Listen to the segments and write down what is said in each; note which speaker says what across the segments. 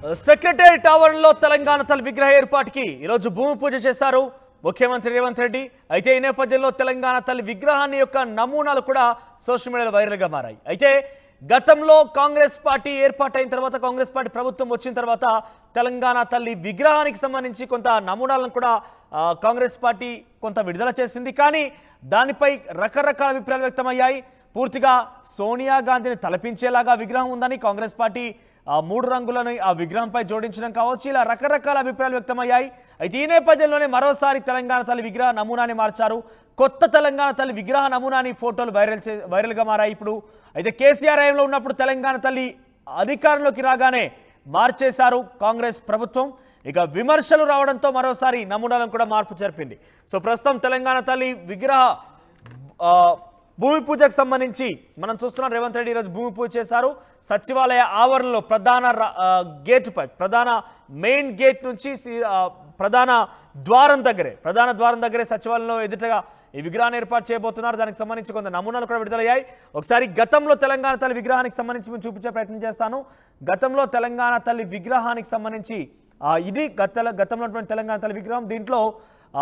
Speaker 1: Secretariat ఆవరణలో తెలంగాణ తల విగ్రహ ఏర్పాటుకి ఈరోజు భూమి పూజ చేశారు ముఖ్యమంత్రి రేవంత్ రెడ్డి అయితే ఈ నేపథ్యంలో తెలంగాణ తల్లి విగ్రహాన్ని యొక్క నమూనాలు కూడా సోషల్ మీడియాలో వైరల్గా మారాయి అయితే గతంలో కాంగ్రెస్ పార్టీ ఏర్పాటైన తర్వాత కాంగ్రెస్ పార్టీ ప్రభుత్వం వచ్చిన తర్వాత తెలంగాణ తల్లి విగ్రహానికి సంబంధించి కొంత నమూనాలను కూడా ఆ, కాంగ్రెస్ పార్టీ కొంత విడుదల చేసింది కానీ దానిపై రకరకాల అభిప్రాయాలు వ్యక్తమయ్యాయి పూర్తిగా సోనియా గాంధీని తలపించేలాగా విగ్రహం ఉందని కాంగ్రెస్ పార్టీ ఆ మూడు రంగులను ఆ విగ్రహంపై జోడించడం కావచ్చు ఇలా రకరకాల అభిప్రాయాలు వ్యక్తమయ్యాయి అయితే ఈ నేపథ్యంలోనే మరోసారి తెలంగాణ తల్లి విగ్రహ నమూనాని మార్చారు కొత్త తెలంగాణ తల్లి విగ్రహ నమూనాని ఫోటోలు వైరల్ చే వైరల్గా మారాయి ఇప్పుడు అయితే కేసీఆర్ హయాంలో ఉన్నప్పుడు తెలంగాణ తల్లి అధికారంలోకి రాగానే మార్చేశారు కాంగ్రెస్ ప్రభుత్వం ఇక విమర్శలు రావడంతో మరోసారి నమూనాలను కూడా మార్పు జరిపింది సో ప్రస్తుతం తెలంగాణ తల్లి విగ్రహ ఆ, భూమి పూజకు సంబంధించి మనం చూస్తున్నాం రేవంత్ రెడ్డి ఈరోజు భూమి పూజ చేశారు సచివాలయ ఆవరణలో ప్రధాన ర- ఆ, గేటుపై ప్రధాన మెయిన్ గేట్ నుంచి సి- ఆ, ప్రధాన ద్వారం దగ్గరే ప్రధాన ద్వారం దగ్గరే సచివాలయంలో ఎదుటగా ఈ విగ్రహాన్ని ఏర్పాటు చేయబోతున్నారు దానికి సంబంధించి కొంత నమూనాలు కూడా విడుదలయ్యాయి ఒకసారి గతంలో తెలంగాణ తల్లి విగ్రహానికి సంబంధించి మేము చూపించే ప్రయత్నం చేస్తాను గతంలో తెలంగాణ తల్లి విగ్రహానికి సంబంధించి ఆ, ఇది గత గతంలో ఉన్నటువంటి తెలంగాణ తల్లి విగ్రహం దీంట్లో ఆ,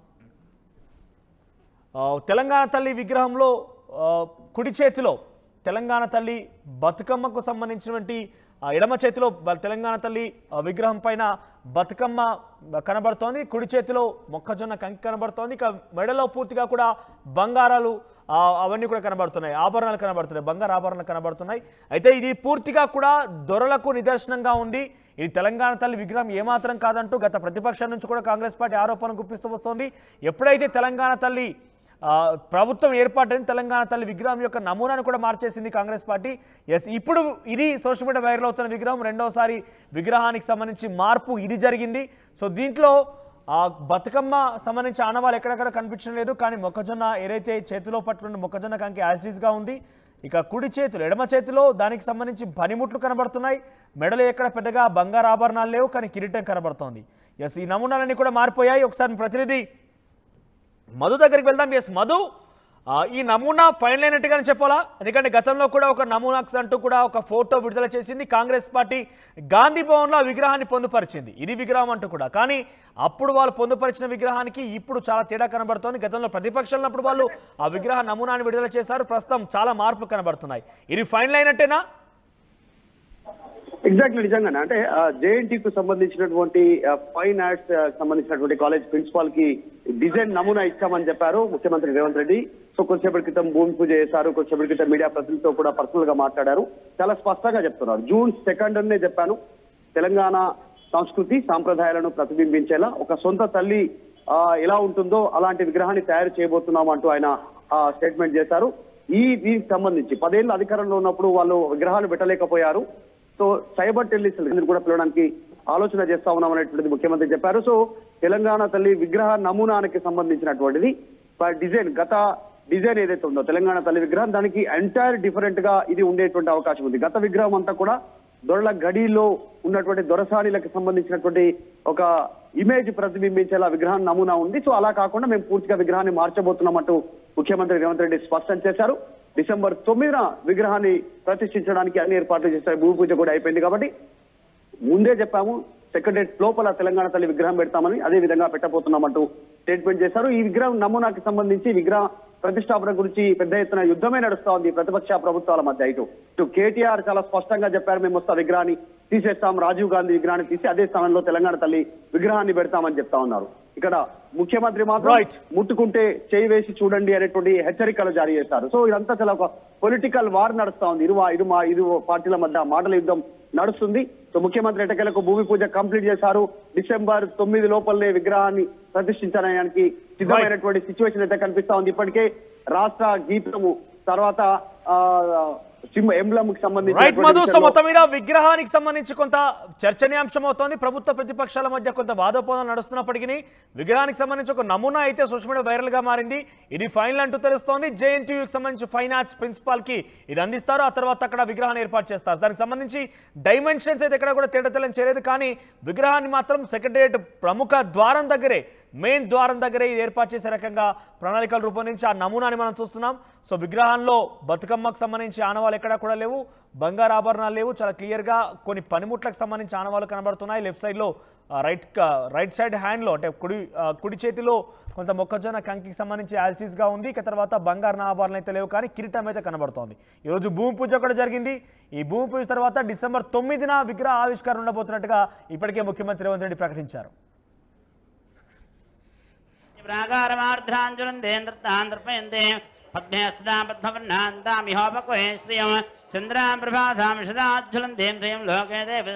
Speaker 1: ఆ, తెలంగాణ తల్లి విగ్రహంలో ఆ, కుడి చేతిలో తెలంగాణ తల్లి బతుకమ్మకు సంబంధించినటువంటి ఆ, ఎడమ చేతిలో బ- తెలంగాణ తల్లి ఆ, విగ్రహం పైన బతుకమ్మ కనబడుతోంది కుడి చేతిలో మొక్కజొన్న కంకి కనబడుతోంది ఇక మెడలో పూర్తిగా కూడా బంగారాలు ఆ, అవన్నీ కూడా కనబడుతున్నాయి ఆభరణాలు కనబడుతున్నాయి బంగారు ఆభరణాలు కనబడుతున్నాయి అయితే ఇది పూర్తిగా కూడా దొరలకు నిదర్శనంగా ఉంది ఇది తెలంగాణ తల్లి విగ్రహం ఏమాత్రం కాదంటూ గత ప్రతిపక్షం నుంచి కూడా కాంగ్రెస్ పార్టీ ఆరోపణలు గుప్పిస్తూ వస్తోంది ఎప్పుడైతే తెలంగాణ తల్లి ఆ, ప్రభుత్వం ఏర్పాటైన తెలంగాణ తల్లి విగ్రహం యొక్క నమూనాను కూడా మార్చేసింది కాంగ్రెస్ పార్టీ ఎస్ ఇప్పుడు ఇది సోషల్ మీడియా వైరల్ అవుతున్న విగ్రహం రెండోసారి విగ్రహానికి సంబంధించి మార్పు ఇది జరిగింది సో దీంట్లో ఆ బతుకమ్మ సంబంధించి ఆనవాళ్ళు ఎక్కడెక్కడ కనిపించడం లేదు కానీ మొక్కజొన్న ఏదైతే చేతిలో పట్టుకున్న మొక్కజొన్న కంకి యాసిడ్స్గా ఉంది ఇక కుడి చేతులు ఎడమ చేతిలో దానికి సంబంధించి పనిముట్లు కనబడుతున్నాయి మెడలు ఎక్కడ పెద్దగా బంగారు ఆభరణాలు లేవు కానీ కిరీటం కనబడుతోంది ఎస్ ఈ నమూనాలన్నీ కూడా మారిపోయాయి ఒకసారి ప్రతినిధి మధు దగ్గరికి వెళ్దాం ఎస్ మధు ఆ, ఈ నమూనా ఫైనల్ అయినట్టుగానే చెప్పాలా ఎందుకంటే గతంలో కూడా ఒక నమూనా అంటూ కూడా ఒక ఫోటో విడుదల చేసింది కాంగ్రెస్ పార్టీ గాంధీ భవన్లో ఆ విగ్రహాన్ని పొందుపరిచింది ఇది విగ్రహం అంటూ కూడా కానీ అప్పుడు వాళ్ళు పొందుపరిచిన విగ్రహానికి ఇప్పుడు చాలా తేడా కనబడుతోంది గతంలో ప్రతిపక్షంలో ఉన్నప్పుడు వాళ్ళు ఆ విగ్రహ నమూనాన్ని విడుదల చేశారు ప్రస్తుతం చాలా మార్పులు కనబడుతున్నాయి ఇది ఫైనల్ అయినట్టేనా
Speaker 2: ఎగ్జాక్ట్లీ నిజంగానే అంటే జేఎన్టీ కు సంబంధించినటువంటి ఫైన్ ఆర్ట్స్ సంబంధించినటువంటి కాలేజ్ ప్రిన్సిపాల్ కి డిజైన్ నమూనా ఇచ్చామని చెప్పారు ముఖ్యమంత్రి రేవంత్ రెడ్డి సో కొద్దిసేపటి క్రితం భూమి పూజ చేశారు కొద్దిసేపటి క్రితం మీడియా ప్రతినిధితో కూడా పర్సనల్ గా మాట్లాడారు చాలా స్పష్టంగా చెప్తున్నారు జూన్ సెకండ్ అనే చెప్పాను తెలంగాణ సంస్కృతి సాంప్రదాయాలను ప్రతిబింబించేలా ఒక సొంత తల్లి ఆ, ఎలా ఉంటుందో అలాంటి విగ్రహాన్ని తయారు చేయబోతున్నాం అంటూ ఆయన స్టేట్మెంట్ చేశారు ఈ దీనికి సంబంధించి పదేళ్ళు అధికారంలో ఉన్నప్పుడు వాళ్ళు విగ్రహాలు పెట్టలేకపోయారు సో సైబర్ టెర్రరిస్టులు కూడా పిలవడానికి ఆలోచన చేస్తా ఉన్నాం అనేటువంటిది ముఖ్యమంత్రి చెప్పారు సో తెలంగాణ తల్లి విగ్రహ నమూనానికి సంబంధించినటువంటిది డిజైన్ గత డిజైన్ ఏదైతే ఉందో తెలంగాణ తల్లి విగ్రహం దానికి ఎంటైర్ డిఫరెంట్ గా ఇది ఉండేటువంటి అవకాశం ఉంది గత విగ్రహం అంతా కూడా దొరల గడిలో ఉన్నటువంటి దొరసానిలకు సంబంధించినటువంటి ఒక ఇమేజ్ ప్రతిబింబించేలా విగ్రహం నమూనా ఉంది సో అలా కాకుండా మేము పూర్తిగా విగ్రహాన్ని మార్చబోతున్నామంటూ ముఖ్యమంత్రి రేవంత్ రెడ్డి స్పష్టం చేశారు డిసెంబర్ తొమ్మిదిన విగ్రహాన్ని ప్రతిష్ఠించడానికి అన్ని ఏర్పాట్లు చేశారు భూమి పూజ కూడా అయిపోయింది కాబట్టి ముందే చెప్పాము సెక్రటరేట్ లోపల తెలంగాణ తల్లి విగ్రహం పెడతామని అదే విధంగా పెట్టబోతున్నామంటూ స్టేట్మెంట్ చేశారు ఈ విగ్రహం నమూనాకి సంబంధించి విగ్రహ ప్రతిష్టాపన గురించి పెద్ద ఎత్తున యుద్ధమే నడుస్తా ఉంది ప్రతిపక్ష ప్రభుత్వాల మధ్య ఇటు ఇటు కేటీఆర్ చాలా స్పష్టంగా చెప్పారు మేము వస్తా విగ్రహాన్ని తీసేస్తాం రాజీవ్ గాంధీ విగ్రహాన్ని తీసి అదే స్థానంలో తెలంగాణ తల్లి విగ్రహాన్ని పెడతామని చెప్తా ఉన్నారు ఇక్కడ ముఖ్యమంత్రి మాత్రం
Speaker 1: Right.
Speaker 2: ముట్టుకుంటే చేయి వేసి చూడండి అనేటువంటి హెచ్చరికలు జారీ చేశారు సో ఇదంతా చాలా ఒక పొలిటికల్ వార్ నడుస్తా ఉంది ఇరు ఇరు మా ఇరు పార్టీల మధ్య మాటల యుద్ధం నడుస్తుంది సో ముఖ్యమంత్రి ఎటకెలకు భూమి పూజ కంప్లీట్ చేశారు డిసెంబర్ తొమ్మిది లోపలనే విగ్రహాన్ని ప్రతిష్ఠించడానికి సిద్ధమైనటువంటి సిచ్యువేషన్ అయితే కనిపిస్తా ఉంది ఇప్పటికే రాష్ట్ర గీతము తర్వాత ఆ, సింహ ఎంబ్లమ్ కి
Speaker 1: రైట్ మధు సో
Speaker 2: సంబంధించి
Speaker 1: మొత్తం మీద విగ్రహానికి సంబంధించి కొంత చర్చనీయాంశం అవుతోంది ప్రభుత్వ ప్రతిపక్షాల మధ్య కొంత వాదోపవాదాలు నడుస్తున్నప్పటికీ విగ్రహానికి సంబంధించి ఒక నమూనా అయితే సోషల్ మీడియా వైరల్ గా మారింది ఇది ఫైనల్ అంటూ తెలుస్తోంది జేఎన్టీయూకి సంబంధించి ఫైన్ ఆర్ట్స్ ప్రిన్సిపాల్ కి ఇది అందిస్తారు ఆ తర్వాత అక్కడ విగ్రహాన్ని ఏర్పాటు చేస్తారు దానికి సంబంధించి డైమెన్షన్స్ అయితే ఎక్కడ కూడా తేడా తెల్లని చేయలేదు కానీ విగ్రహాన్ని మాత్రం సెక్రటరియట్ ప్రముఖ ద్వారం దగ్గరే మెయిన్ ద్వారం దగ్గరే ఇది ఏర్పాటు చేసే రకంగా ప్రణాళికలు రూపొందించి ఆ నమూనాని మనం చూస్తున్నాం సో విగ్రహాల్లో బతుకమ్మకు సంబంధించి ఆనవాళ్ళు ఎక్కడా కూడా లేవు బంగారు ఆభరణాలు లేవు చాలా క్లియర్గా కొన్ని పనిముట్లకు సంబంధించి ఆనవాళ్ళు కనబడుతున్నాయి లెఫ్ట్ సైడ్లో ఆ, రైట్ క- రైట్ సైడ్ హ్యాండ్లో అంటే కుడి ఆ, కుడి చేతిలో కొంత మొక్కజొన్న కంకికి సంబంధించి యాజ్ ఇట్ ఈస్గా ఉంది ఇక తర్వాత బంగారు ఆభరణాలు అయితే లేవు కానీ కిరీటం అయితే కనబడుతోంది ఈరోజు భూమి పూజ కూడా జరిగింది ఈ భూమి పూజ తర్వాత డిసెంబర్ తొమ్మిదిన విగ్రహ ఆవిష్కరణ ఉండబోతున్నట్టుగా ఇప్పటికే ముఖ్యమంత్రి రేవంత్ రెడ్డి ప్రకటించారు
Speaker 3: ప్రాకారమార్ధ్రాంజులందేంద్రతాంధ్రపయంతే పద్మే సదా పద్మవర్ణాంతామిహోపక్వే శ్రియం చంద్రాం ప్రభాసాం సదాజ్వలందేం శ్రియం లోకే దేవ